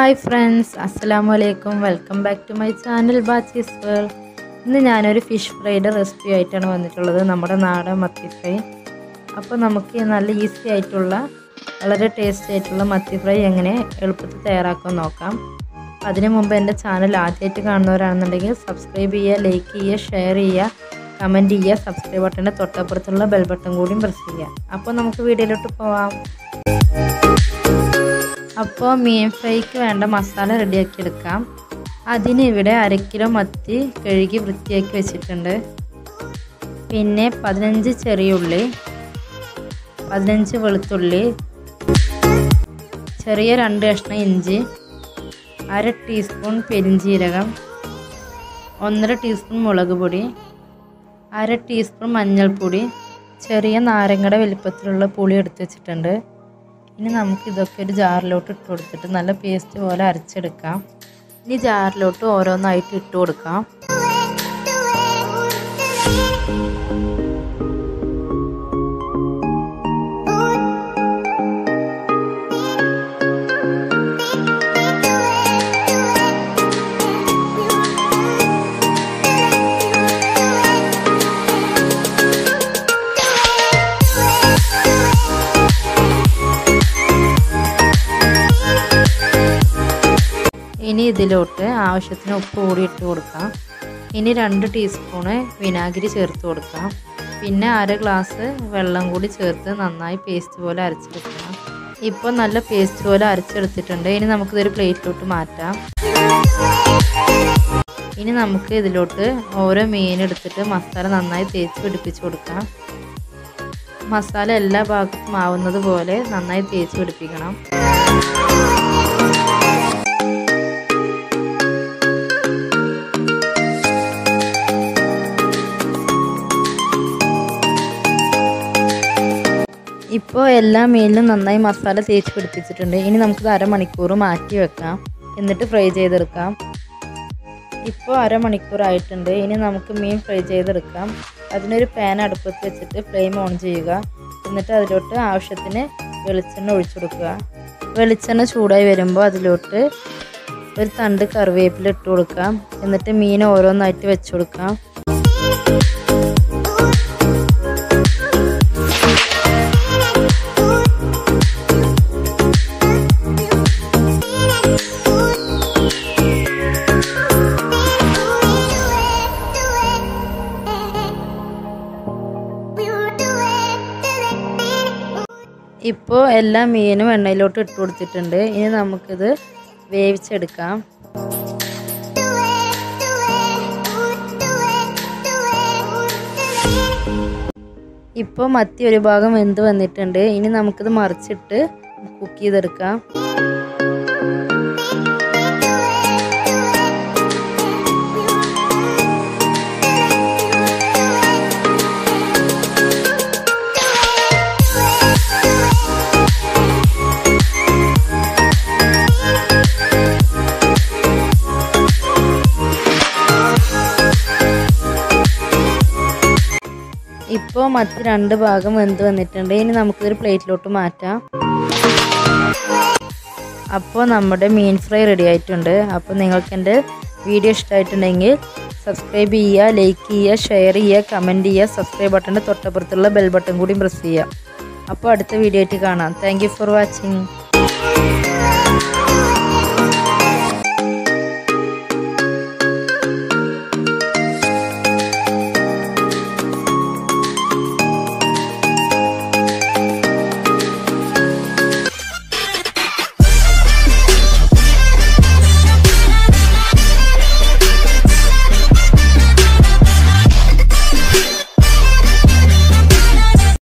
hi friends അസ്സലാമു അലൈക്കും welcome back to my channel Bachi's world ഇന്ന് ഞാനൊരു ഫിഷ് ഫ്രൈയുടെ റെസിപ്പി ആയിട്ടാണ് വന്നിട്ടുള്ളത് നമ്മുടെ നാടൻ മത്തി ഫ്രൈ അപ്പോൾ നമുക്ക് നല്ല ഈസി ആയിട്ടുള്ള വളരെ ടേസ്റ്റി ആയിട്ടുള്ള മത്തി ഫ്രൈ എങ്ങനെ എളുപ്പത്തിൽ തയ്യാറാക്കാൻ നോക്കാം അതിനു മുമ്പ് എൻ്റെ ചാനൽ ആദ്യമായിട്ട് കാണുന്നവരാണെന്നുണ്ടെങ്കിൽ സബ്സ്ക്രൈബ് ചെയ്യുക ലൈക്ക് ചെയ്യുക ഷെയർ ചെയ്യുക കമൻറ്റ് ചെയ്യുക സബ്സ്ക്രൈബ് ബട്ടൻ്റെ തൊട്ടപ്പുറത്തുള്ള ബെൽ ബട്ടൺ കൂടിയും പ്രസ് ചെയ്യുക അപ്പോൾ നമുക്ക് വീഡിയോയിലോട്ട് പോവാം അപ്പോൾ മീൻ ഫ്രൈക്ക് വേണ്ട മസാല റെഡിയാക്കി എടുക്കാം അതിന് ഇവിടെ അര കിലോ മത്തി കഴുകി വൃത്തിയാക്കി വെച്ചിട്ടുണ്ട് പിന്നെ പതിനഞ്ച് ചെറിയുള്ളി പതിനഞ്ച് വെളുത്തുള്ളി ചെറിയ രണ്ട് കഷ്ണം ഇഞ്ചി അര ടീസ്പൂൺ പെരിഞ്ചീരകം ഒന്നര ടീസ്പൂൺ മുളക് പൊടി അര ടീസ്പൂൺ മഞ്ഞൾപ്പൊടി ചെറിയ നാരങ്ങയുടെ വലിപ്പത്തിലുള്ള പുളി എടുത്ത് വെച്ചിട്ടുണ്ട് ഇനി നമുക്ക് ഇതൊക്കെ ഒരു ജാറിലോട്ട് ഇട്ട് കൊടുത്തിട്ട് നല്ല പേസ്റ്റ് പോലെ അരച്ചെടുക്കാം ഇനി ജാറിലോട്ട് ഓരോന്നായിട്ട് ഇട്ട് കൊടുക്കാം ഇനി ഇതിലോട്ട് ആവശ്യത്തിന് ഉപ്പ് കൂടി ഇട്ട് കൊടുക്കാം ഇനി രണ്ട് ടീസ്പൂണ് വിനാഗിരി ചേർത്ത് കൊടുക്കാം പിന്നെ അര ഗ്ലാസ് വെള്ളം കൂടി ചേർത്ത് നന്നായി പേസ്റ്റ് പോലെ അരച്ചെടുക്കണം ഇപ്പോൾ നല്ല പേസ്റ്റ് പോലെ അരച്ചെടുത്തിട്ടുണ്ട് ഇനി നമുക്കിതൊരു പ്ലേറ്റിലോട്ട് മാറ്റാം ഇനി നമുക്ക് ഇതിലോട്ട് ഓരോ മീൻ എടുത്തിട്ട് മസാല നന്നായി തേച്ച് പിടിപ്പിച്ച് കൊടുക്കാം മസാല എല്ലാ ഭാഗത്തും ആവുന്നത് പോലെ നന്നായി തേച്ച് പിടിപ്പിക്കണം ഇപ്പോൾ എല്ലാ മീനിലും നന്നായി മസാല തേച്ച് പിടിപ്പിച്ചിട്ടുണ്ട് ഇനി നമുക്കിത് അരമണിക്കൂർ മാറ്റി വെക്കാം എന്നിട്ട് ഫ്രൈ ചെയ്തെടുക്കാം ഇപ്പോൾ അരമണിക്കൂർ ആയിട്ടുണ്ട് ഇനി നമുക്ക് മീൻ ഫ്രൈ ചെയ്തെടുക്കാം അതിനൊരു പാൻ അടുപ്പത്ത് വെച്ചിട്ട് ഫ്ലെയിം ഓൺ ചെയ്യുക എന്നിട്ട് അതിലോട്ട് ആവശ്യത്തിന് വെളിച്ചെണ്ണ ഒഴിച്ചു കൊടുക്കുക വെളിച്ചെണ്ണ ചൂടായി വരുമ്പോൾ അതിലോട്ട് ഒരു തണ്ട് കറിവേപ്പില ഇട്ട് കൊടുക്കാം എന്നിട്ട് മീൻ ഓരോന്നായിട്ട് വെച്ച് കൊടുക്കാം ഇപ്പോൾ എല്ലാ മീനും എണ്ണയിലോട്ട് ഇട്ട് കൊടുത്തിട്ടുണ്ട് ഇനി നമുക്കിത് വേവിച്ചെടുക്കാം ഇപ്പോൾ മത്തി ഒരു ഭാഗം വെന്ത് വന്നിട്ടുണ്ട് ഇനി നമുക്കിത് മറിച്ചിട്ട് കുക്ക് ചെയ്തെടുക്കാം ഇപ്പോൾ മത്തി രണ്ട് ഭാഗം വെന്ത് വന്നിട്ടുണ്ട് ഇനി നമുക്കിതൊരു പ്ലേറ്റിലോട്ട് മാറ്റാം അപ്പോൾ നമ്മുടെ മീൻ ഫ്രൈ റെഡി ആയിട്ടുണ്ട് അപ്പോൾ നിങ്ങൾക്ക് എൻ്റെ വീഡിയോ ഇഷ്ടമായിട്ടുണ്ടെങ്കിൽ സബ്സ്ക്രൈബ് ചെയ്യുക ലൈക്ക് ചെയ്യുക ഷെയർ ചെയ്യുക കമൻറ്റ് ചെയ്യുക സബ്സ്ക്രൈബ് ബട്ടൻ്റെ തൊട്ടപ്പുറത്തുള്ള ബെൽ ബട്ടൺ കൂടി പ്രസ് ചെയ്യുക അപ്പോൾ അടുത്ത വീഡിയോ ആയിട്ട് കാണാം താങ്ക് ഫോർ വാച്ചിങ്